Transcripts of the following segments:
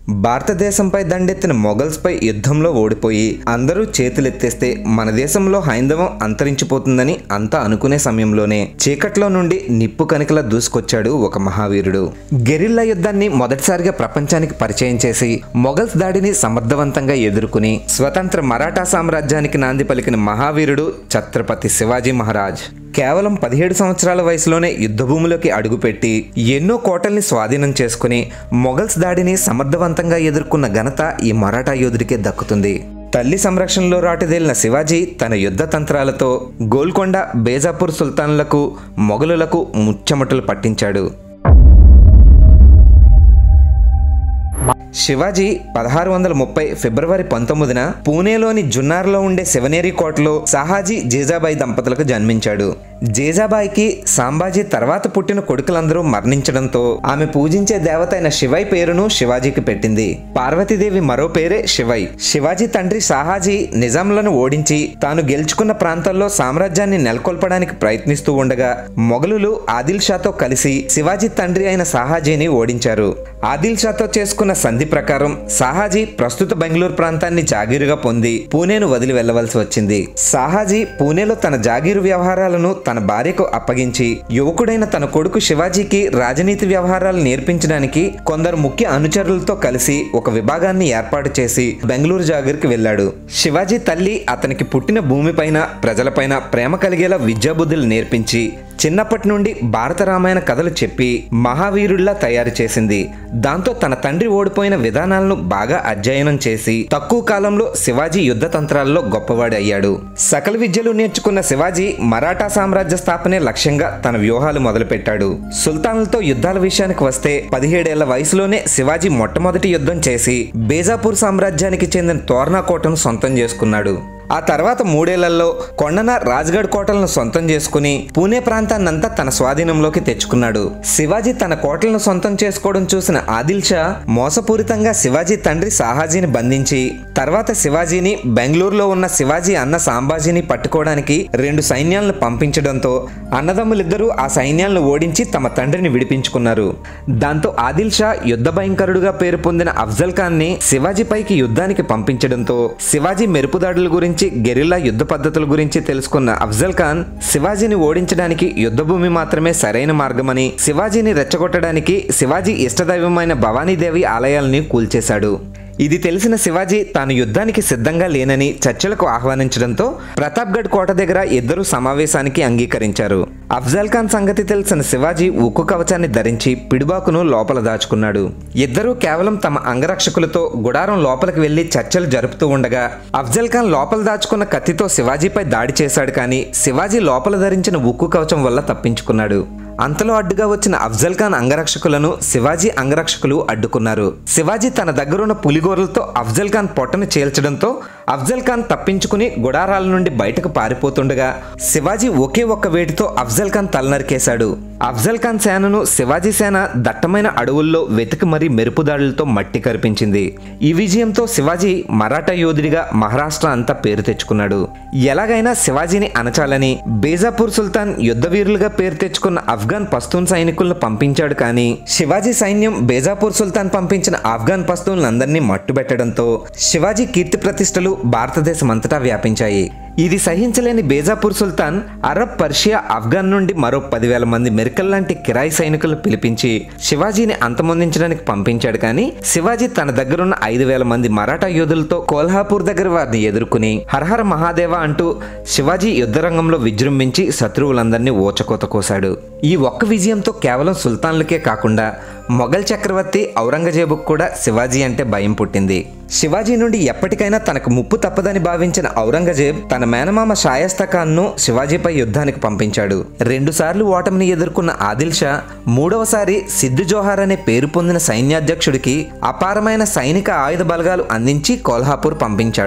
భారతదేశంపై దండెత్తిన మొఘల్స్పై యుద్ధంలో ఓడిపోయి అందరూ చేతులెత్తేస్తే మన దేశంలో హైందవం అంతరించిపోతుందని అంతా అనుకునే సమయంలోనే చీకట్లో నుండి నిప్పు కనికలా దూసుకొచ్చాడు ఒక మహావీరుడు గెరిల్లా యుద్ధాన్ని మొదటిసారిగా ప్రపంచానికి పరిచయం చేసి మొఘల్స్ దాడిని సమర్థవంతంగా ఎదుర్కొని స్వతంత్ర మరాఠా సామ్రాజ్యానికి నాంది పలికిన మహావీరుడు ఛత్రపతి శివాజీ మహారాజ్ కేవలం పదిహేడు సంవత్సరాల వయసులోనే యుద్ధభూమిలోకి అడుగుపెట్టి ఎన్నో కోటల్ని స్వాధీనం చేసుకుని మొఘల్స్ దాడిని సమర్థవంతంగా ఎదుర్కొన్న ఘనత ఈ మరాఠా యోధుడికే దక్కుతుంది తల్లి సంరక్షణలో రాటుదేలిన శివాజీ తన యుద్ధ తంత్రాలతో గోల్కొండ బేజాపూర్ సుల్తాన్లకు మొఘలులకు ముచ్చమటలు పట్టించాడు శివాజీ పదహారు వందల ముప్పై ఫిబ్రవరి పంతొమ్మిదిన పూణేలోని జున్నార్లో ఉండే శివనేరి కోటలో సాహాజీ జీజాబాయి దంపతులకు జన్మించాడు జీజాబాయికి సాంబాజీ తర్వాత పుట్టిన కొడుకులందరూ మరణించడంతో ఆమె పూజించే దేవత అయిన శివై పేరును శివాజీకి పెట్టింది పార్వతీదేవి మరో పేరే శివై శివాజీ తండ్రి సాహాజీ నిజాంలను ఓడించి తాను గెలుచుకున్న ప్రాంతాల్లో సామ్రాజ్యాన్ని నెలకొల్పడానికి ప్రయత్నిస్తూ ఉండగా మొఘలులు ఆదిల్ షాతో కలిసి శివాజీ తండ్రి అయిన సాహాజీని ఓడించారు ఆదిల్ షాతో చేసుకున్న సంధి ప్రకారం సాహాజీ ప్రస్తుత బెంగళూరు ప్రాంతాన్ని జాగీరుగా పొంది పూణేను వదిలి వెళ్లవలసి వచ్చింది సాహాజీ పూణేలో తన జాగీరు వ్యవహారాలను తన భార్యకు అప్పగించి యువకుడైన తన కొడుకు శివాజీకి రాజనీతి వ్యవహారాలు నేర్పించడానికి కొందరు ముఖ్య అనుచరులతో కలిసి ఒక విభాగాన్ని ఏర్పాటు చేసి బెంగళూరు జాగీర్కి వెళ్ళాడు శివాజీ తల్లి అతనికి పుట్టిన భూమిపైన ప్రజలపైన ప్రేమ కలిగేలా విద్యాబుద్ధులు నేర్పించి చిన్నప్పటి నుండి భారత రామాయణ కథలు చెప్పి మహావీరుల్లా తయారు చేసింది దాంతో తన తండ్రి ఓడిపోయిన విధానాలను బాగా అధ్యయనం చేసి తక్కువ కాలంలో శివాజీ యుద్ధ తంత్రాల్లో గొప్పవాడి అయ్యాడు సకల విద్యలు నేర్చుకున్న శివాజీ మరాఠా సామ్రాజ్య స్థాపనే లక్ష్యంగా తన వ్యూహాలు మొదలుపెట్టాడు సుల్తాన్లతో యుద్ధాల విషయానికి వస్తే పదిహేడేళ్ల వయసులోనే శివాజీ మొట్టమొదటి యుద్ధం చేసి బేజాపూర్ సామ్రాజ్యానికి చెందిన తోర్నా కోటను సొంతం చేసుకున్నాడు ఆ తర్వాత మూడేళ్లలో కొండన రాజ్గఢ్ కోటలను సొంతం చేసుకుని పూణే ప్రాంతాన్నంతా తన స్వాధీనంలోకి తెచ్చుకున్నాడు శివాజీ తన కోటలను సొంతం చేసుకోవడం చూసిన ఆదిల్ షా మోసపూరితంగా శివాజీ తండ్రి సాహాజీని బంధించి తర్వాత శివాజీని బెంగళూరులో ఉన్న శివాజీ అన్న సాంబాజీని పట్టుకోవడానికి రెండు సైన్యాలను పంపించడంతో అన్నదమ్ములిద్దరూ ఆ సైన్యాలను ఓడించి తమ తండ్రిని విడిపించుకున్నారు దాంతో ఆదిల్ షా యుద్ధ భయంకరుడుగా పేరు పొందిన అఫ్జల్ ఖాన్ ని శివాజీపైకి యుద్ధానికి పంపించడంతో శివాజీ మెరుపుదాడుల గురించి గెరిల్లా యుద్ధ పద్ధతుల గురించి తెలుసుకున్న అఫ్జల్ ఖాన్ శివాజీని ఓడించడానికి యుద్ధభూమి మాత్రమే సరైన మార్గమని శివాజీని రెచ్చగొట్టడానికి శివాజీ ఇష్టదైవమైన భవానీదేవి ఆలయాల్ని కూల్చేశాడు ఇది తెలిసిన శివాజీ తాను యుద్ధానికి సిద్ధంగా లేనని చర్చలకు ఆహ్వానించడంతో ప్రతాప్గఢ్ కోట దగ్గర ఇద్దరు సమావేశానికి అంగీకరించారు అఫ్జల్ ఖాన్ సంగతి తెలిసిన శివాజీ ఉక్కు కవచాన్ని ధరించి పిడుబాకును లోపల దాచుకున్నాడు ఇద్దరూ కేవలం తమ అంగరక్షకులతో గుడారం లోపలికి వెళ్లి చర్చలు జరుపుతూ ఉండగా అఫ్జల్ ఖాన్ లోపల దాచుకున్న కత్తితో శివాజీపై దాడి చేశాడు కానీ శివాజీ లోపల ధరించిన ఉక్కు కవచం వల్ల తప్పించుకున్నాడు అంతలో అడ్డుగా వచ్చిన అఫ్జల్ ఖాన్ అంగరక్షకులను శివాజీ అంగరక్షకులు అడ్డుకున్నారు శివాజీ తన దగ్గరున్న పులిగోరలతో అఫ్జల్ ఖాన్ పొట్టను చీల్చడంతో అఫ్జల్ ఖాన్ తప్పించుకుని గుడారాల నుండి బయటకు పారిపోతుండగా శివాజీ ఒకే ఒక్క వేటితో అఫ్జల్ ఖాన్ తలనరికేశాడు అఫ్జల్ ఖాన్ సేనను శివాజీ సేన దట్టమైన అడవుల్లో వెతికి మరీ మెరుపుదాడులతో మట్టి కరిపించింది ఈ విజయంతో శివాజీ మరాఠా యోధుడిగా మహారాష్ట్ర అంతా పేరు తెచ్చుకున్నాడు ఎలాగైనా శివాజీని అనచాలని బేజాపూర్ సుల్తాన్ యుద్ధవీరులుగా పేరు తెచ్చుకున్న ఆఫ్ఘన్ పస్తూన్ సైనికులను పంపించాడు కానీ శివాజీ సైన్యం బేజాపూర్ సుల్తాన్ పంపించిన ఆఫ్ఘన్ పస్తూన్లందరినీ మట్టుబెట్టడంతో శివాజీ కీర్తి ప్రతిష్టలు భారతదేశం అంతటా వ్యాపించాయి ఇది సహించలేని బేజాపూర్ సుల్తాన్ అరబ్ పర్షియా ఆఫ్ఘన్ నుండి మరో పదివేల మంది మెరికల్ లాంటి కిరాయి సైనికులను పిలిపించి శివాజీని అంతమొందించడానికి పంపించాడు కానీ శివాజీ తన దగ్గరున్న ఐదు వేల మంది మరాఠా యోధులతో కోల్హాపూర్ దగ్గర వారిని ఎదుర్కొని హరహర మహాదేవ అంటూ శివాజీ యుద్ధరంగంలో విజృంభించి శత్రువులందరినీ ఓచకోత కోశాడు ఈ ఒక్క విజయంతో కేవలం సుల్తాన్లకే కాకుండా మొఘల్ చక్రవర్తి ఔరంగజేబుకు కూడా శివాజీ అంటే భయం పుట్టింది శివాజీ నుండి ఎప్పటికైనా తనకు ముప్పు తప్పదని భావించిన ఔరంగజేబ్ తన మేనమామ షాయస్తా ఖాన్ను శివాజీపై యుద్ధానికి పంపించాడు రెండుసార్లు ఓటమిని ఎదుర్కొన్న ఆదిల్ షా మూడవసారి సిద్ధు జోహార్ అనే పేరు పొందిన సైన్యాధ్యక్షుడికి అపారమైన సైనిక ఆయుధ బలగాలు అందించి కోల్హాపూర్ పంపించాడు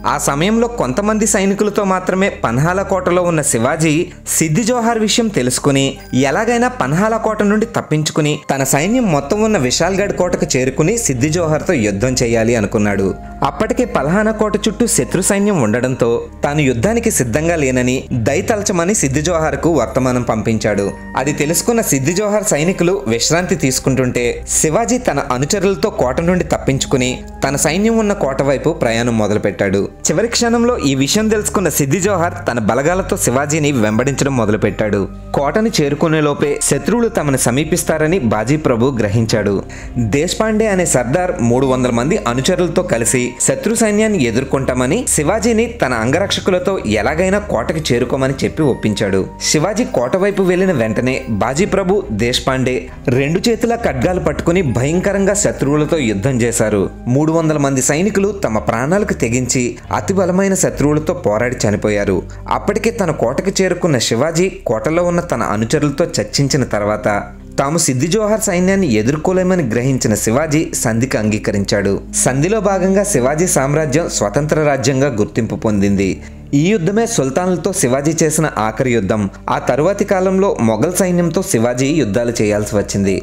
ఆ సమయంలో కొంతమంది సైనికులతో మాత్రమే పన్హాల కోటలో ఉన్న శివాజీ సిద్ధి జోహార్ విషయం తెలుసుకుని ఎలాగైనా పన్హాల కోట నుండి తప్పించుకుని తన సైన్యం మొత్తం ఉన్న విశాల్గఢ్ కోటకు చేరుకుని సిద్ధి జోహార్తో యుద్ధం చేయాలి అనుకున్నాడు అప్పటికే పల్హానా కోట చుట్టూ శత్రు సైన్యం ఉండడంతో తాను యుద్ధానికి సిద్ధంగా లేనని దయతలచమని సిద్ధి జోహార్కు వర్తమానం పంపించాడు అది తెలుసుకున్న సిద్ధి జోహార్ సైనికులు విశ్రాంతి తీసుకుంటుంటే శివాజీ తన అనుచరులతో కోట నుండి తప్పించుకుని తన సైన్యం ఉన్న కోట వైపు ప్రయాణం మొదలుపెట్టాడు చివరి క్షణంలో ఈ విషయం తెలుసుకున్న సిద్ధి జోహార్ తన బలగాలతో శివాజీని వెంబడించడం మొదలుపెట్టాడు కోటని చేరుకునే లోపే శత్రువులు తమను సమీపిస్తారని బాజీ ప్రభు గ్రహించాడు దేశపాండే అనే సర్దార్ మూడు వందల మంది అనుచరులతో కలిసి శత్రు సైన్యాన్ని ఎదుర్కొంటామని శివాజీని తన అంగరక్షకులతో ఎలాగైనా కోటకి చేరుకోమని చెప్పి ఒప్పించాడు శివాజీ కోట వైపు వెళ్లిన వెంటనే బాజీ ప్రభు దేశపాండే రెండు చేతుల ఖడ్గాలు పట్టుకుని భయంకరంగా శత్రువులతో యుద్ధం చేశారు మూడు వందల మంది సైనికులు తమ ప్రాణాలకు తెగించి అతి బలమైన శత్రువులతో పోరాడి చనిపోయారు అప్పటికే తన కోటకు చేరుకున్న శివాజీ కోటలో ఉన్న తన అనుచరులతో చర్చించిన తర్వాత తాము సిద్ధి జోహార్ సైన్యాన్ని ఎదుర్కోలేమని గ్రహించిన శివాజీ సంధికి అంగీకరించాడు సంధిలో భాగంగా శివాజీ సామ్రాజ్యం స్వతంత్ర రాజ్యంగా గుర్తింపు పొందింది ఈ యుద్ధమే సుల్తాన్లతో శివాజీ చేసిన ఆఖరి యుద్ధం ఆ తరువాతి కాలంలో మొఘల్ సైన్యంతో శివాజీ యుద్ధాలు చేయాల్సి వచ్చింది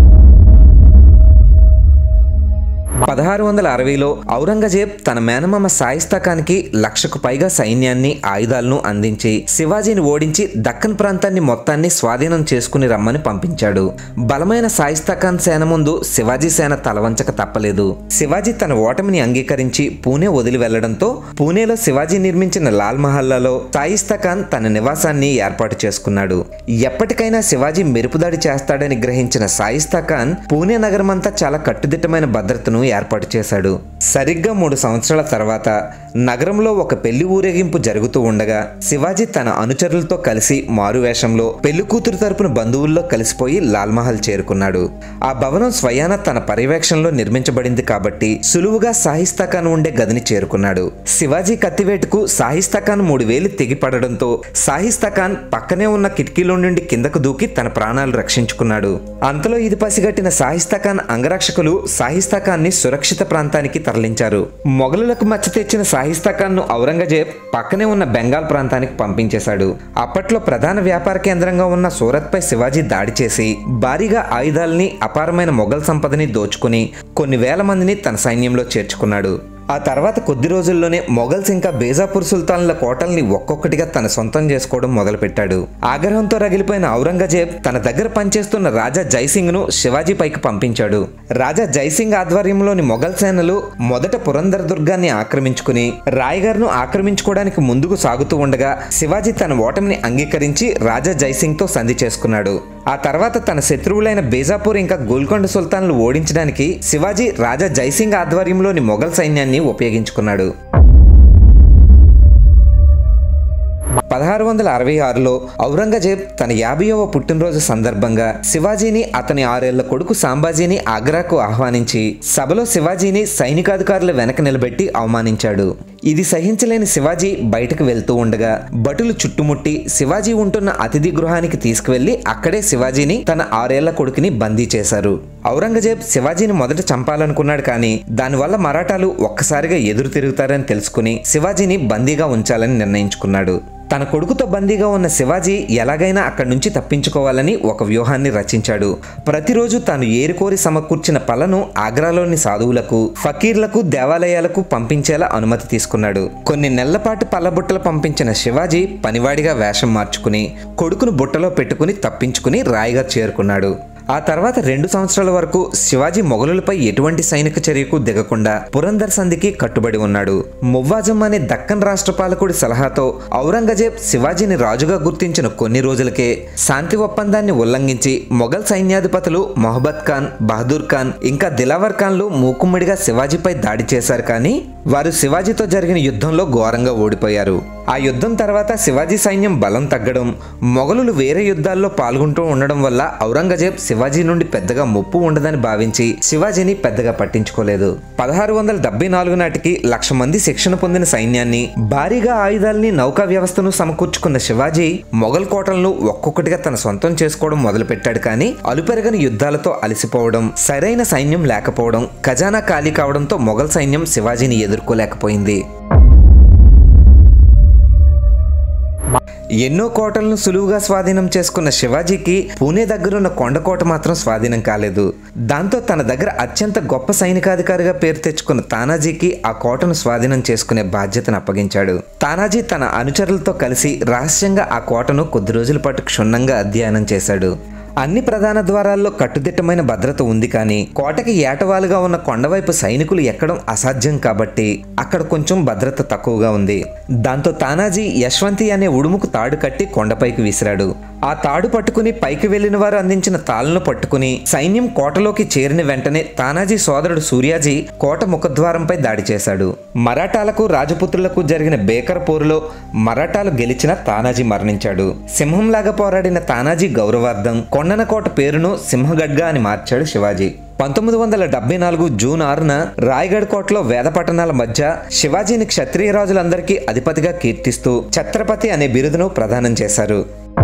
పదహారు వందల అరవైలో ఔరంగజేబ్ తన మేనమామ సాయిస్తా ఖాన్కి లక్షకు పైగా సైన్యాన్ని ఆయుధాలను అందించి శివాజీని ఓడించి దక్కన్ ప్రాంతాన్ని మొత్తాన్ని స్వాధీనం చేసుకుని రమ్మని పంపించాడు బలమైన సాయిస్తా ఖాన్ సేన ముందు శివాజీ సేన తలవంచక తప్పలేదు శివాజీ తన ఓటమిని అంగీకరించి పూణే వదిలి వెళ్లడంతో పూణేలో శివాజీ నిర్మించిన లాల్ మహల్లాలో సాయిస్తా ఖాన్ తన నివాసాన్ని ఏర్పాటు చేసుకున్నాడు ఎప్పటికైనా శివాజీ మెరుపుదాడి చేస్తాడని గ్రహించిన సాయిస్తా ఖాన్ పూణే నగరమంతా చాలా కట్టుదిట్టమైన భద్రతను ఏర్పాటు చేశాడు సరిగ్గా మూడు సంవత్సరాల తర్వాత నగరంలో ఒక పెళ్లి ఊరేగింపు జరుగుతూ ఉండగా శివాజీ తన అనుచరులతో కలిసి మారువేషంలో పెళ్లి కూతురు తరపున బంధువుల్లో కలిసిపోయి లాల్మహల్ చేరుకున్నాడు ఆ భవనం స్వయాన తన పర్యవేక్షణలో నిర్మించబడింది కాబట్టి సులువుగా సాహిస్తా ఖాన్ ఉండే గదిని చేరుకున్నాడు శివాజీ కత్తివేటుకు సాహిస్తా ఖాన్ మూడు వేలు తెగిపడడంతో సాహిస్తా ఖాన్ పక్కనే ఉన్న కిటికీలో నుండి కిందకు దూకి తన ప్రాణాలు రక్షించుకున్నాడు అంతలో ఇది పసిగట్టిన సాహిస్తా ఖాన్ అంగరక్షకులు సాహిస్తా ఖాన్ ని సురక్షిత ప్రాంతానికి తరలించారు మొఘలులకు మచ్చ తెచ్చిన సాహిస్తా ఖాన్ ను ఔరంగజేబ్ పక్కనే ఉన్న బెంగాల్ ప్రాంతానికి పంపించేశాడు అప్పట్లో ప్రధాన వ్యాపార కేంద్రంగా ఉన్న సూరత్ పై శివాజీ దాడి చేసి భారీగా ఆయుధాలని అపారమైన మొఘల్ సంపదని దోచుకుని కొన్ని వేల మందిని తన సైన్యంలో చేర్చుకున్నాడు ఆ తర్వాత కొద్ది రోజుల్లోనే మొఘల్స్ ఇంకా బేజాపూర్ సుల్తాన్ల కోటల్ని ఒక్కొక్కటిగా తన సొంతం చేసుకోవడం మొదలుపెట్టాడు ఆగ్రహంతో రగిలిపోయిన ఔరంగజేబ్ తన దగ్గర పనిచేస్తున్న రాజా జైసింగ్ ను శివాజీ పైకి పంపించాడు రాజా జైసింగ్ ఆధ్వర్యంలోని మొఘల్ సేనలు మొదట పురందర్ దుర్గాన్ని ఆక్రమించుకుని రాయ్గర్ ను ఆక్రమించుకోవడానికి ముందుకు సాగుతూ ఉండగా శివాజీ తన ఓటమిని అంగీకరించి రాజా జైసింగ్ తో సంధి చేసుకున్నాడు ఆ తర్వాత తన శత్రువులైన బేజాపూర్ ఇంకా గోల్కొండ సుల్తాన్లు ఓడించడానికి శివాజీ రాజా జైసింగ్ ఆధ్వర్యంలోని మొఘల్ సైన్యాన్ని ఉపయోగించుకున్నాడు పదహారు వందల అరవై ఆరులో ఔరంగజేబ్ తన యాభైవ పుట్టినరోజు సందర్భంగా శివాజీని అతని ఆరేళ్ల కొడుకు సాంబాజీని ఆగ్రాకు ఆహ్వానించి సభలో శివాజీని సైనికాధికారుల వెనక నిలబెట్టి అవమానించాడు ఇది సహించలేని శివాజీ బయటకు వెళ్తూ ఉండగా భటులు చుట్టుముట్టి శివాజీ ఉంటున్న అతిథి గృహానికి తీసుకువెళ్లి అక్కడే శివాజీని తన ఆరేళ్ల కొడుకుని బందీ చేశారు ఔరంగజేబ్ శివాజీని మొదట చంపాలనుకున్నాడు కానీ దానివల్ల మరాఠాలు ఒక్కసారిగా ఎదురు తిరుగుతారని తెలుసుకుని శివాజీని బందీగా ఉంచాలని నిర్ణయించుకున్నాడు తన కొడుకుతో బందీగా ఉన్న శివాజీ ఎలాగైనా అక్కడి నుంచి తప్పించుకోవాలని ఒక వ్యూహాన్ని రచించాడు ప్రతిరోజు తాను ఏరుకోరి సమకూర్చిన పలను ఆగ్రాలోని సాధువులకు ఫకీర్లకు దేవాలయాలకు పంపించేలా అనుమతి తీసుకున్నాడు కొన్ని నెలల పాటు పల్లబుట్టలు పంపించిన శివాజీ పనివాడిగా వేషం మార్చుకుని కొడుకును బుట్టలో పెట్టుకుని తప్పించుకుని రాయిగా చేరుకున్నాడు ఆ తర్వాత రెండు సంవత్సరాల వరకు శివాజీ మొఘలులపై ఎటువంటి సైనిక చర్యకు దిగకుండా పురందర్ సంధికి కట్టుబడి ఉన్నాడు మువ్వాజం అనే దక్కన్ రాష్ట్ర పాలకుడి సలహాతో ఔరంగజేబ్ శివాజీని రాజుగా గుర్తించిన కొన్ని రోజులకే శాంతి ఒప్పందాన్ని ఉల్లంఘించి మొఘల్ సైన్యాధిపతులు మొహబత్ ఖాన్ బహదూర్ ఖాన్ ఇంకా దిలావర్ ఖాన్లు మూకుమ్మడిగా శివాజీపై దాడి చేశారు కానీ వారు శివాజీతో జరిగిన యుద్ధంలో ఘోరంగా ఓడిపోయారు ఆ యుద్ధం తర్వాత శివాజీ సైన్యం బలం తగ్గడం మొఘలులు వేరే యుద్ధాల్లో పాల్గొంటూ ఉండడం వల్ల ఔరంగజేబ్ శివాజీ నుండి పెద్దగా ముప్పు ఉండదని భావించి శివాజీని పెద్దగా పట్టించుకోలేదు పదహారు వందల డెబ్బై నాలుగు నాటికి లక్ష మంది శిక్షణ పొందిన సైన్యాన్ని భారీగా ఆయుధాలని నౌకా వ్యవస్థను సమకూర్చుకున్న శివాజీ మొఘల్ కోటలను ఒక్కొక్కటిగా తన సొంతం చేసుకోవడం మొదలుపెట్టాడు కానీ అలుపెరగని యుద్ధాలతో అలసిపోవడం సరైన సైన్యం లేకపోవడం ఖజానా ఖాళీ కావడంతో మొఘల్ సైన్యం శివాజీని ఎదుర్కోలేకపోయింది ఎన్నో కోటలను సులువుగా స్వాధీనం చేసుకున్న శివాజీకి పూణే దగ్గరున్న కొండకోట మాత్రం స్వాధీనం కాలేదు దాంతో తన దగ్గర అత్యంత గొప్ప సైనికాధికారిగా పేరు తెచ్చుకున్న తానాజీకి ఆ కోటను స్వాధీనం చేసుకునే బాధ్యతను అప్పగించాడు తానాజీ తన అనుచరులతో కలిసి రహస్యంగా ఆ కోటను కొద్ది రోజుల పాటు క్షుణ్ణంగా అధ్యయనం చేశాడు అన్ని ప్రధాన ద్వారాల్లో కట్టుదిట్టమైన భద్రత ఉంది కానీ కోటకి ఏటవాలుగా ఉన్న కొండవైపు సైనికులు ఎక్కడం అసాధ్యం కాబట్టి అక్కడ కొంచెం భద్రత తక్కువగా ఉంది దాంతో తానాజీ యశ్వంతి అనే ఉడుముకు తాడు కట్టి కొండపైకి విసిరాడు ఆ తాడు పట్టుకుని పైకి వెళ్లిన వారు అందించిన తాళ్లను పట్టుకుని సైన్యం కోటలోకి చేరిన వెంటనే తానాజీ సోదరుడు సూర్యాజీ కోట ముఖద్వారంపై దాడి చేశాడు మరాఠాలకు రాజపుత్రులకు జరిగిన బేకర్ పోరులో మరాఠాలు గెలిచిన తానాజీ మరణించాడు సింహంలాగా పోరాడిన తానాజీ గౌరవార్థం కొండనకోట పేరును సింహగడ్గా అని మార్చాడు శివాజీ పంతొమ్మిది వందల డెబ్బై నాలుగు జూన్ ఆరున రాయగఢ్ కోటలో వేద పట్టణాల మధ్య శివాజీని క్షత్రియ రాజులందరికీ అధిపతిగా కీర్తిస్తూ ఛత్రపతి అనే బిరుదును ప్రదానం చేశారు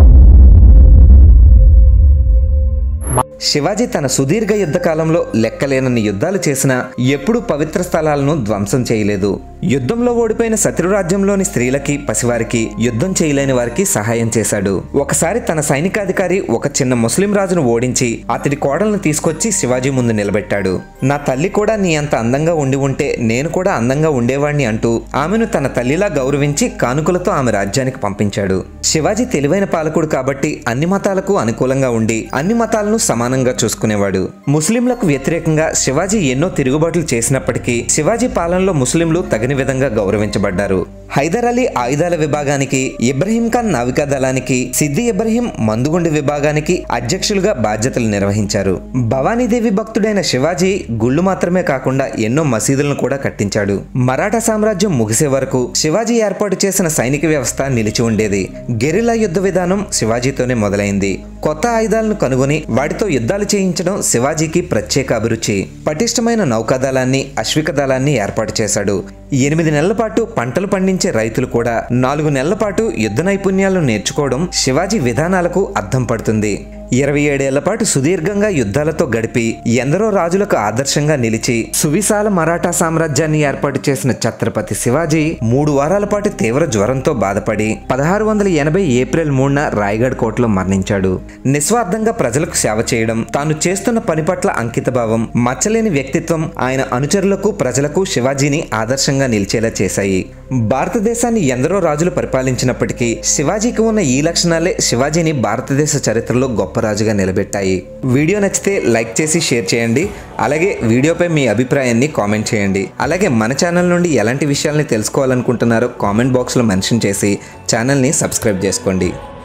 శివాజీ తన సుదీర్ఘ యుద్ధ కాలంలో లెక్కలేనన్ని యుద్ధాలు చేసినా ఎప్పుడూ పవిత్ర స్థలాలను ధ్వంసం చేయలేదు యుద్ధంలో ఓడిపోయిన శత్రురాజ్యంలోని స్త్రీలకి పసివారికి యుద్ధం చేయలేని వారికి సహాయం చేశాడు ఒకసారి తన సైనికాధికారి ఒక చిన్న ముస్లిం రాజును ఓడించి అతడి కోడలను తీసుకొచ్చి శివాజీ ముందు నిలబెట్టాడు నా తల్లి కూడా నీ అంత అందంగా ఉండి ఉంటే నేను కూడా అందంగా ఉండేవాణ్ణి అంటూ ఆమెను తన తల్లిలా గౌరవించి కానుకలతో ఆమె రాజ్యానికి పంపించాడు శివాజీ తెలివైన పాలకుడు కాబట్టి అన్ని మతాలకు అనుకూలంగా ఉండి అన్ని మతాలను సమానంగా చూసుకునేవాడు ముస్లింలకు వ్యతిరేకంగా శివాజీ ఎన్నో తిరుగుబాట్లు చేసినప్పటికీ శివాజీ పాలనలో ముస్లింలు తగిన విధంగా గౌరవించబడ్డారు హైదర్ అలీ ఆయుధాల విభాగానికి ఇబ్రహీం ఖాన్ నావికా దళానికి సిద్ది ఇబ్రహీం మందుగుండు విభాగానికి అధ్యక్షులుగా బాధ్యతలు నిర్వహించారు భవానీదేవి భక్తుడైన శివాజీ గుళ్ళు మాత్రమే కాకుండా ఎన్నో మసీదులను కూడా కట్టించాడు మరాఠా సామ్రాజ్యం ముగిసే వరకు శివాజీ ఏర్పాటు చేసిన సైనిక వ్యవస్థ నిలిచి ఉండేది గెరిలా యుద్ధ విధానం శివాజీతోనే మొదలైంది కొత్త ఆయుధాలను కనుగొని వాటితో యుద్ధాలు చేయించడం శివాజీకి ప్రత్యేక అభిరుచి పటిష్టమైన నౌకాదళాన్ని అశ్విక దళాన్ని ఏర్పాటు చేశాడు ఎనిమిది నెలల పాటు పంటలు పండించే రైతులు కూడా నాలుగు నెలల పాటు యుద్ధ నైపుణ్యాలను నేర్చుకోవడం శివాజీ విధానాలకు అర్థం పడుతుంది ఇరవై ఏడేళ్ల పాటు సుదీర్ఘంగా యుద్ధాలతో గడిపి ఎందరో రాజులకు ఆదర్శంగా నిలిచి సువిశాల మరాఠా సామ్రాజ్యాన్ని ఏర్పాటు చేసిన ఛత్రపతి శివాజీ మూడు వారాల పాటు తీవ్ర జ్వరంతో బాధపడి పదహారు వందల ఎనభై ఏప్రిల్ మూడున రాయగఢ్ కోటలో మరణించాడు నిస్వార్థంగా ప్రజలకు సేవ చేయడం తాను చేస్తున్న పని పట్ల అంకితభావం మచ్చలేని వ్యక్తిత్వం ఆయన అనుచరులకు ప్రజలకు శివాజీని ఆదర్శంగా నిలిచేలా చేశాయి భారతదేశాన్ని ఎందరో రాజులు పరిపాలించినప్పటికీ శివాజీకి ఉన్న ఈ లక్షణాలే శివాజీని భారతదేశ చరిత్రలో గొప్ప రాజుగా నిలబెట్టాయి వీడియో నచ్చితే లైక్ చేసి షేర్ చేయండి అలాగే వీడియోపై మీ అభిప్రాయాన్ని కామెంట్ చేయండి అలాగే మన ఛానల్ నుండి ఎలాంటి విషయాల్ని తెలుసుకోవాలనుకుంటున్నారో కామెంట్ బాక్స్లో మెన్షన్ చేసి ఛానల్ని సబ్స్క్రైబ్ చేసుకోండి